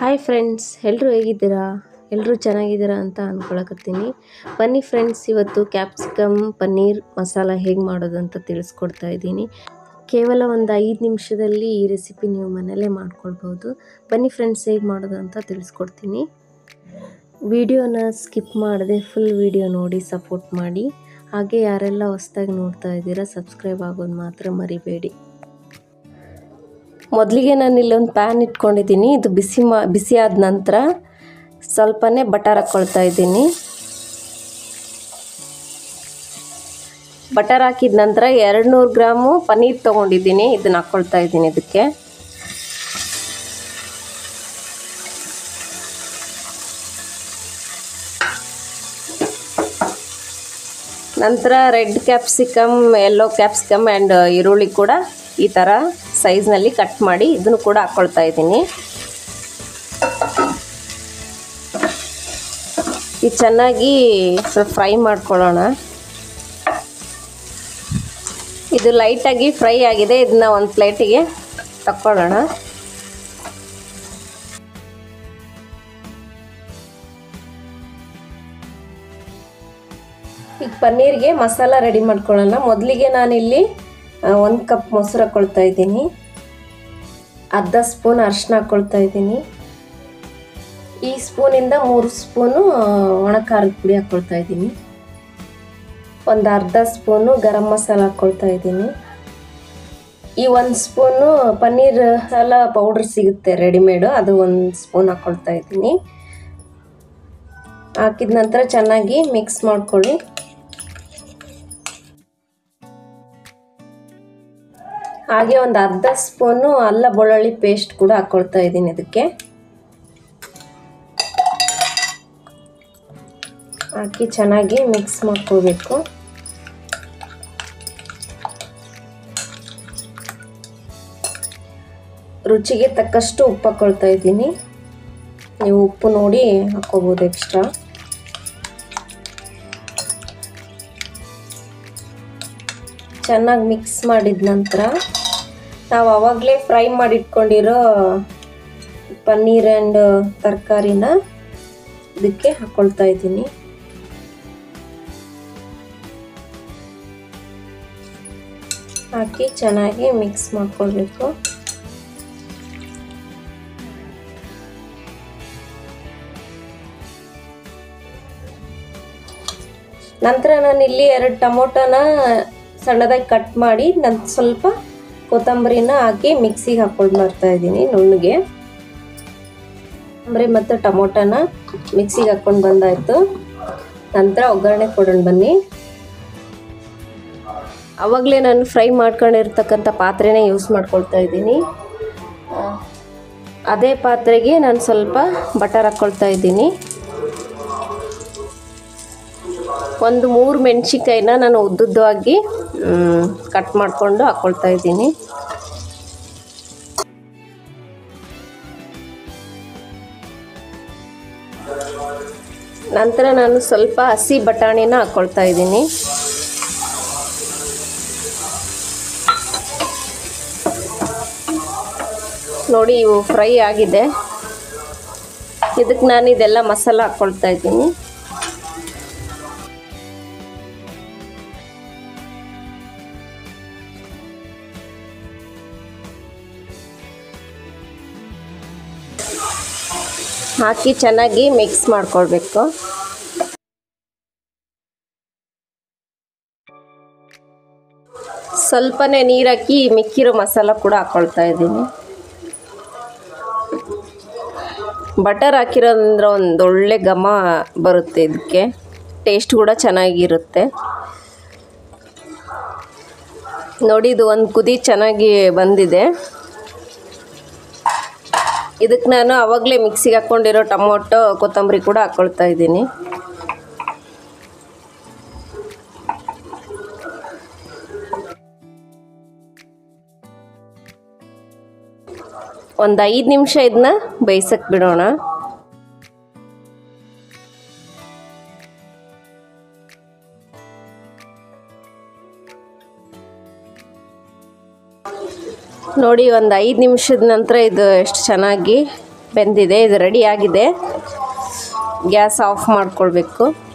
hi friends ಎಲ್ಲರೂ ಹೇಗಿದ್ದೀರಾ ಎಲ್ಲರೂ ಚೆನ್ನಾಗಿದ್ದೀರಾ ಅಂತ ಅಂದ್ಕೊಳಕತ್ತೀನಿ ಬನ್ನಿ ಫ್ರೆಂಡ್ಸ್ ಇವತ್ತು ಕ್ಯಾಪ್ಸಿಕಮ್ ಪನ್ನೀರ್ ಮಸಾಲ ಹೇಗೆ ಮಾಡೋದು ಅಂತ ತಿಳಿಸ್ಕೊಡ್ತಾ ಇದ್ದೀನಿ ಕೇವಲ ಒಂದು ಐದು ನಿಮಿಷದಲ್ಲಿ ಈ ರೆಸಿಪಿ ನೀವು ಮನೆಯಲ್ಲೇ ಮಾಡ್ಕೊಳ್ಬೋದು ಬನ್ನಿ ಫ್ರೆಂಡ್ಸ್ ಹೇಗೆ ಮಾಡೋದು ಅಂತ ತಿಳಿಸ್ಕೊಡ್ತೀನಿ ವಿಡಿಯೋನ ಸ್ಕಿಪ್ ಮಾಡದೆ ಫುಲ್ ವಿಡಿಯೋ ನೋಡಿ ಸಪೋರ್ಟ್ ಮಾಡಿ ಹಾಗೆ ಯಾರೆಲ್ಲ ಹೊಸ್ದಾಗಿ ನೋಡ್ತಾ ಇದ್ದೀರಾ ಸಬ್ಸ್ಕ್ರೈಬ್ ಆಗೋದು ಮಾತ್ರ ಮರಿಬೇಡಿ ಮೊದಲಿಗೆ ನಾನು ಇಲ್ಲೊಂದು ಪ್ಯಾನ್ ಇಟ್ಕೊಂಡಿದ್ದೀನಿ ಇದು ಬಿಸಿ ಮಾ ಬಿಸಿ ಆದ ನಂತರ ಸ್ವಲ್ಪನೇ ಬಟರ್ ಹಾಕ್ಕೊಳ್ತಾ ಇದ್ದೀನಿ ಬಟರ್ ಹಾಕಿದ ನಂತರ ಎರಡು ನೂರು ಗ್ರಾಮು ಪನ್ನೀರ್ ತೊಗೊಂಡಿದ್ದೀನಿ ಇದನ್ನು ಹಾಕ್ಕೊಳ್ತಾ ಇದ್ದೀನಿ ಇದಕ್ಕೆ ನಂತರ red capsicum yellow capsicum and ಈರುಳ್ಳಿ ಕೂಡ ಈ ಥರ ಸೈಜ್ನಲ್ಲಿ ಕಟ್ ಮಾಡಿ ಇದನ್ನು ಕೂಡ ಹಾಕ್ಕೊಳ್ತಾ ಇದ್ದೀನಿ ಇದು ಚೆನ್ನಾಗಿ ಸ್ವಲ್ಪ ಫ್ರೈ ಮಾಡ್ಕೊಳ್ಳೋಣ ಇದು ಲೈಟಾಗಿ ಫ್ರೈ ಆಗಿದೆ ಇದನ್ನ ಒಂದು ಪ್ಲೇಟಿಗೆ ತಕ್ಕೊಳ್ಳೋಣ ಈಗ ಪನ್ನೀರ್ಗೆ ಮಸಾಲ ರೆಡಿ ಮಾಡ್ಕೊಳ್ಳೋಣ ಮೊದಲಿಗೆ ನಾನಿಲ್ಲಿ ಒಂದು ಕಪ್ ಮೊಸರು ಹಾಕ್ಕೊಳ್ತಾ ಇದ್ದೀನಿ ಅರ್ಧ ಸ್ಪೂನ್ ಅರಿಶಿನ ಹಾಕ್ಕೊಳ್ತಾ ಇದ್ದೀನಿ ಈ ಸ್ಪೂನಿಂದ ಮೂರು ಸ್ಪೂನು ಒಣ ಖಾರದ ಪುಡಿ ಹಾಕ್ಕೊಳ್ತಾ ಇದ್ದೀನಿ ಒಂದು ಅರ್ಧ ಸ್ಪೂನು ಗರಂ ಮಸಾಲ ಹಾಕ್ಕೊಳ್ತಾ ಇದ್ದೀನಿ ಈ ಒಂದು ಸ್ಪೂನು ಪನ್ನೀರ್ ಎಲ್ಲ ಪೌಡ್ರ್ ಸಿಗುತ್ತೆ ರೆಡಿಮೇಡು ಅದು ಒಂದು ಸ್ಪೂನ್ ಹಾಕ್ಕೊಳ್ತಾ ಇದ್ದೀನಿ ಹಾಕಿದ ನಂತರ ಚೆನ್ನಾಗಿ ಮಿಕ್ಸ್ ಮಾಡ್ಕೊಳ್ಳಿ ಹಾಗೆ ಒಂದು ಅರ್ಧ ಸ್ಪೂನು ಅಲ್ಲ ಬೆಳ್ಳುಳ್ಳಿ ಪೇಸ್ಟ್ ಕೂಡ ಹಾಕ್ಕೊಳ್ತಾ ಇದ್ದೀನಿ ಇದಕ್ಕೆ ಹಾಕಿ ಚೆನ್ನಾಗಿ ಮಿಕ್ಸ್ ಮಾಡ್ಕೋಬೇಕು ರುಚಿಗೆ ತಕ್ಕಷ್ಟು ಉಪ್ಪು ಹಾಕ್ಕೊಳ್ತಾ ಇದ್ದೀನಿ ನೀವು ಉಪ್ಪು ನೋಡಿ ಹಾಕ್ಕೋಬೋದು ಎಕ್ಸ್ಟ್ರಾ ಚೆನ್ನಾಗಿ ಮಿಕ್ಸ್ ಮಾಡಿದ ನಂತರ ನಾವು ಆವಾಗಲೇ ಫ್ರೈ ಮಾಡಿಟ್ಕೊಂಡಿರೋ ಪನ್ನೀರ್ ಆ್ಯಂಡ್ ತರಕಾರಿನ ಇದಕ್ಕೆ ಹಾಕ್ಕೊಳ್ತಾ ಇದ್ದೀನಿ ಹಾಕಿ ಚೆನ್ನಾಗಿ ಮಿಕ್ಸ್ ಮಾಡ್ಕೊಳ್ಬೇಕು ನಂತರ ನಾನು ಇಲ್ಲಿ ಎರಡು ಟೊಮೊಟೊನ ಸಣ್ಣದಾಗಿ ಕಟ್ ಮಾಡಿ ನಾನು ಸ್ವಲ್ಪ ಕೊತ್ತಂಬರಿನ ಹಾಕಿ ಮಿಕ್ಸಿಗೆ ಹಾಕ್ಕೊಂಡು ಬರ್ತಾ ಇದ್ದೀನಿ ನುಣ್ಣಗೆ ಕೊತ್ತಂಬರಿ ಮತ್ತು ಟೊಮೊಟೊನ ಮಿಕ್ಸಿಗೆ ಹಾಕ್ಕೊಂಡು ಬಂದಾಯಿತು ನಂತರ ಒಗ್ಗರಣೆ ಕೊಡೋಣ ಬನ್ನಿ ಆವಾಗಲೇ ನಾನು ಫ್ರೈ ಮಾಡ್ಕೊಂಡಿರ್ತಕ್ಕಂಥ ಪಾತ್ರೆನೇ ಯೂಸ್ ಮಾಡ್ಕೊಳ್ತಾ ಇದ್ದೀನಿ ಅದೇ ಪಾತ್ರೆಗೆ ನಾನು ಸ್ವಲ್ಪ ಬಟರ್ ಹಾಕ್ಕೊಳ್ತಾ ಇದ್ದೀನಿ ಒಂದು ಮೂರು ಮೆಣಸಿನ್ಕಾಯಿನ ನಾನು ಉದ್ದುದ್ದವಾಗಿ ಕಟ್ ಮಾಡಿಕೊಂಡು ಹಾಕ್ಕೊಳ್ತಾ ಇದ್ದೀನಿ ನಂತರ ನಾನು ಸ್ವಲ್ಪ ಹಸಿ ಬಟಾಣಿನ ಹಾಕ್ಕೊಳ್ತಾ ಇದ್ದೀನಿ ನೋಡಿ ಇವು ಫ್ರೈ ಆಗಿದೆ ಇದಕ್ಕೆ ನಾನು ಇದೆಲ್ಲ ಮಸಾಲ ಹಾಕ್ಕೊಳ್ತಾ ಇದ್ದೀನಿ ಹಾಕಿ ಚೆನ್ನಾಗಿ ಮಿಕ್ಸ್ ಮಾಡ್ಕೊಳ್ಬೇಕು ಸ್ವಲ್ಪನೇ ನೀರು ಹಾಕಿ ಮಿಕ್ಕಿರೋ ಮಸಾಲ ಕೂಡ ಹಾಕ್ಕೊಳ್ತಾ ಇದ್ದೀನಿ ಬಟರ್ ಹಾಕಿರೋದಂದ್ರೆ ಒಂದು ಒಳ್ಳೆ ಘಮ ಬರುತ್ತೆ ಇದಕ್ಕೆ ಟೇಸ್ಟ್ ಕೂಡ ಚೆನ್ನಾಗಿರುತ್ತೆ ನೋಡಿ ಇದು ಒಂದು ಕುದಿ ಚೆನ್ನಾಗಿ ಬಂದಿದೆ ಇದಕ್ಕೆ ನಾನು ಆವಾಗಲೇ ಮಿಕ್ಸಿಗೆ ಹಾಕ್ಕೊಂಡಿರೋ ಟೊಮೊಟೊ ಕೊತ್ತಂಬರಿ ಕೂಡ ಹಾಕ್ಕೊಳ್ತಾ ಇದ್ದೀನಿ ಒಂದು ಐದು ನಿಮಿಷ ಇದನ್ನ ಬೇಯಿಸಕ್ಕೆ ಬಿಡೋಣ ನೋಡಿ ಒಂದು ಐದು ನಿಮಿಷದ ನಂತರ ಇದು ಎಷ್ಟು ಚೆನ್ನಾಗಿ ಬೆಂದಿದೆ ಇದು ರೆಡಿ ಆಗಿದೆ ಗ್ಯಾಸ್ ಆಫ್ ಮಾಡ್ಕೊಳ್ಬೇಕು